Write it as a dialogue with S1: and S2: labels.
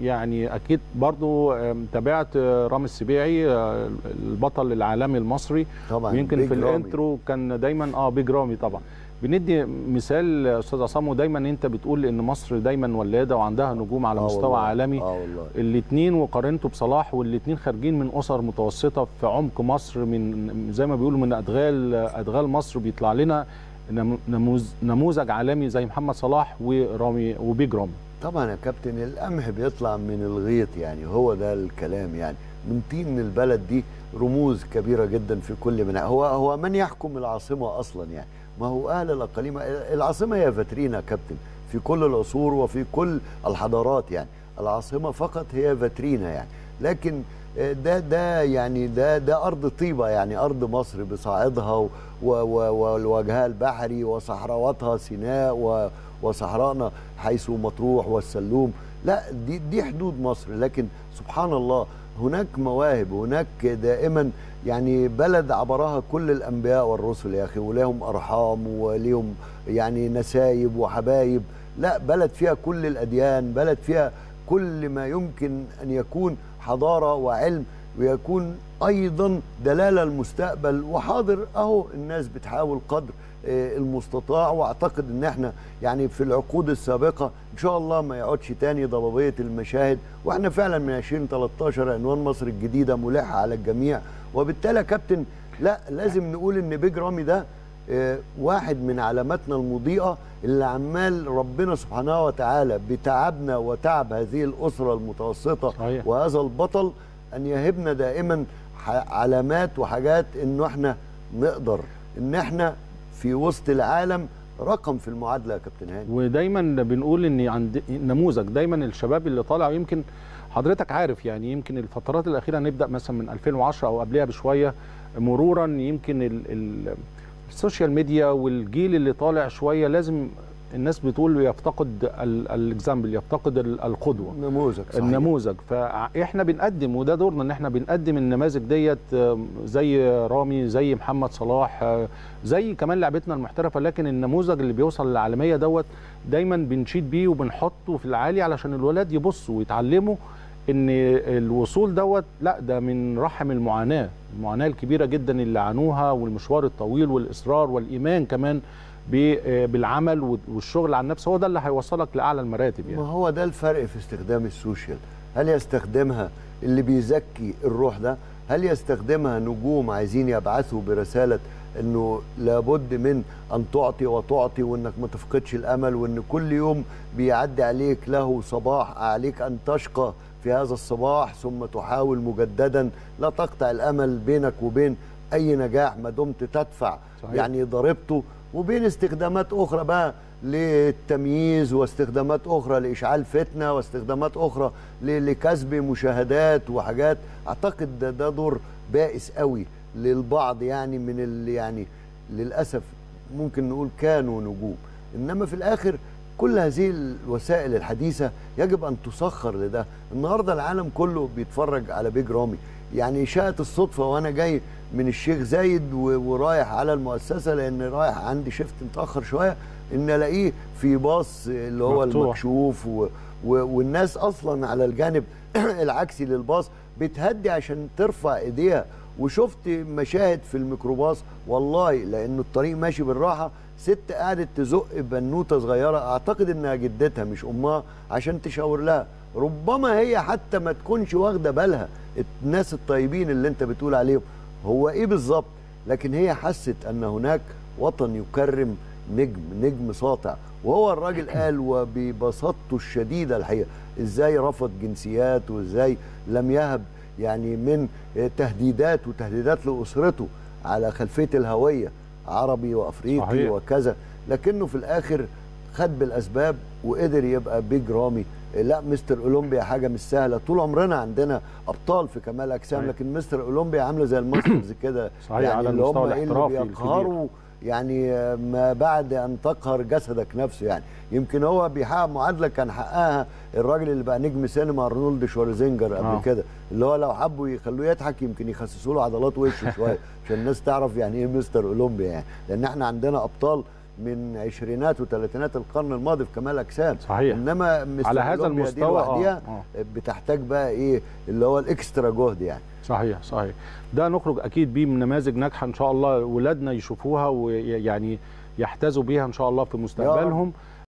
S1: يعني اكيد برضو آم، تابعت آه، رامي السبيعي آه، البطل العالمي المصري
S2: طبعا
S1: يمكن
S2: بيج
S1: في
S2: رامي.
S1: الانترو كان دايما اه بيج رامي طبعا بندي مثال استاذ عصام ودايما انت بتقول ان مصر دايما ولاده وعندها نجوم على
S2: آه
S1: مستوى
S2: والله.
S1: عالمي
S2: اه والله
S1: الاثنين وقارنته بصلاح والاثنين خارجين من اسر متوسطه في عمق مصر من زي ما بيقولوا من ادغال ادغال مصر بيطلع لنا نمو- نموذ- نموذج عالمي زي محمد صلاح ورامي وبيج رامي
S2: طبعا يا كابتن القمح بيطلع من الغيط يعني هو ده الكلام يعني من طين البلد دي رموز كبيره جدا في كل من هو هو من يحكم العاصمه اصلا يعني ما هو اهل الاقاليم العاصمه هي فاترينا يا كابتن في كل العصور وفي كل الحضارات يعني العاصمه فقط هي فاترينا يعني لكن ده ده يعني ده ده ارض طيبه يعني ارض مصر بصاعدها و- و- والوجهها البحري وصحراواتها سيناء و وصحراءنا حيث مطروح والسلوم لا دي دي حدود مصر لكن سبحان الله هناك مواهب هناك دائما يعني بلد عبرها كل الانبياء والرسل يا اخي ولهم ارحام وليهم يعني نسايب وحبايب لا بلد فيها كل الاديان بلد فيها كل ما يمكن ان يكون حضاره وعلم ويكون ايضا دلاله المستقبل وحاضر اهو الناس بتحاول قدر آه، المستطاع واعتقد ان احنا يعني في العقود السابقه ان شاء الله ما يقعدش تاني ضبابيه المشاهد واحنا فعلا من 2013 عنوان مصر الجديده ملحه على الجميع وبالتالي يا كابتن لا لازم نقول ان بيج رامي ده آه، واحد من علاماتنا المضيئه اللي عمال ربنا سبحانه وتعالى بتعبنا وتعب هذه الاسره المتوسطه
S1: صحيح.
S2: وهذا البطل ان يهبنا دائما ح- علامات وحاجات انه احنا نقدر ان احنا في وسط العالم رقم في المعادله يا كابتن هاني
S1: ودايما بنقول ان عند نموذج دايما الشباب اللي طالع يمكن حضرتك عارف يعني يمكن الفترات الاخيره نبدا مثلا من 2010 او قبلها بشويه مرورا يمكن ال ال السوشيال ميديا والجيل اللي طالع شويه لازم الناس بتقول يفتقد الاكزامبل يفتقد ال- القدوه
S2: نموذج صحيح.
S1: النموذج فاحنا بنقدم وده دورنا ان احنا بنقدم النماذج ديت آم، زي رامي زي محمد صلاح آه، زي كمان لعبتنا المحترفه لكن النموذج اللي بيوصل للعالميه دوت دايما بنشيد بيه وبنحطه في العالي علشان الولاد يبصوا ويتعلموا ان الوصول دوت لا ده من رحم المعاناه المعاناه الكبيره جدا اللي عانوها والمشوار الطويل والاصرار والايمان كمان ب- آه، بالعمل والشغل على النفس هو ده اللي هيوصلك لاعلى المراتب يعني
S2: ما هو ده الفرق في استخدام السوشيال هل يستخدمها اللي بيزكي الروح ده هل يستخدمها نجوم عايزين يبعثوا برسالة انه لابد من ان تعطي وتعطي وانك ما تفقدش الامل وان كل يوم بيعدي عليك له صباح عليك ان تشقى في هذا الصباح ثم تحاول مجددا لا تقطع الامل بينك وبين اي نجاح ما دمت تدفع
S1: صحيح.
S2: يعني ضريبته وبين استخدامات اخرى بقى للتمييز واستخدامات اخرى لاشعال فتنه واستخدامات اخرى ل- لكسب مشاهدات وحاجات اعتقد ده, ده دور بائس قوي للبعض يعني من اللي يعني للاسف ممكن نقول كانوا نجوم انما في الاخر كل هذه الوسائل الحديثه يجب ان تسخر لده النهارده العالم كله بيتفرج على بيج رامي يعني شاءت الصدفه وانا جاي من الشيخ زايد و- ورايح على المؤسسه لان رايح عندي شفت متاخر شويه ان الاقيه في باص اللي هو
S1: مفتوح.
S2: المكشوف و و والناس اصلا على الجانب العكسي للباص بتهدي عشان ترفع ايديها وشفت مشاهد في الميكروباص والله لانه الطريق ماشي بالراحه ست قعدت تزق بنوته صغيره اعتقد انها جدتها مش امها عشان تشاور لها ربما هي حتى ما تكونش واخده بالها الناس الطيبين اللي انت بتقول عليهم هو ايه بالظبط لكن هي حست ان هناك وطن يكرم نجم نجم ساطع وهو الراجل قال وببساطته الشديده الحقيقه ازاي رفض جنسيات وازاي لم يهب يعني من تهديدات وتهديدات لاسرته على خلفيه الهويه عربي وافريقي
S1: صحيح.
S2: وكذا لكنه في الاخر خد بالاسباب وقدر يبقى بيج رامي لا مستر اولمبيا حاجه مش سهله طول عمرنا عندنا ابطال في كمال اجسام
S1: صحيح.
S2: لكن مستر اولمبيا عامله زي الماسترز كده
S1: صحيح،
S2: يعني
S1: على
S2: اللي
S1: المستوى
S2: هم ايه اللي
S1: الاحترافي الكبير.
S2: بيقهروا يعني ما بعد ان تقهر جسدك نفسه يعني يمكن هو بيحقق معادله كان حققها الراجل اللي بقى نجم سينما ارنولد شوارزينجر قبل
S1: آه.
S2: كده اللي هو لو حبوا يخلوه يضحك يمكن يخسسوا له عضلات وشه شويه عشان الناس تعرف يعني ايه مستر اولمبيا يعني لان احنا عندنا ابطال من عشرينات وثلاثينات القرن الماضي في كمال اجسام
S1: صحيح
S2: انما مثل
S1: على هذا
S2: الأولمبيا دي
S1: المستوى
S2: لوحديها
S1: آه.
S2: بتحتاج بقى ايه اللي هو الاكسترا جهد يعني
S1: صحيح صحيح ده نخرج اكيد بيه من نماذج ناجحه ان شاء الله ولادنا يشوفوها ويعني يحتذوا بيها ان شاء الله في مستقبلهم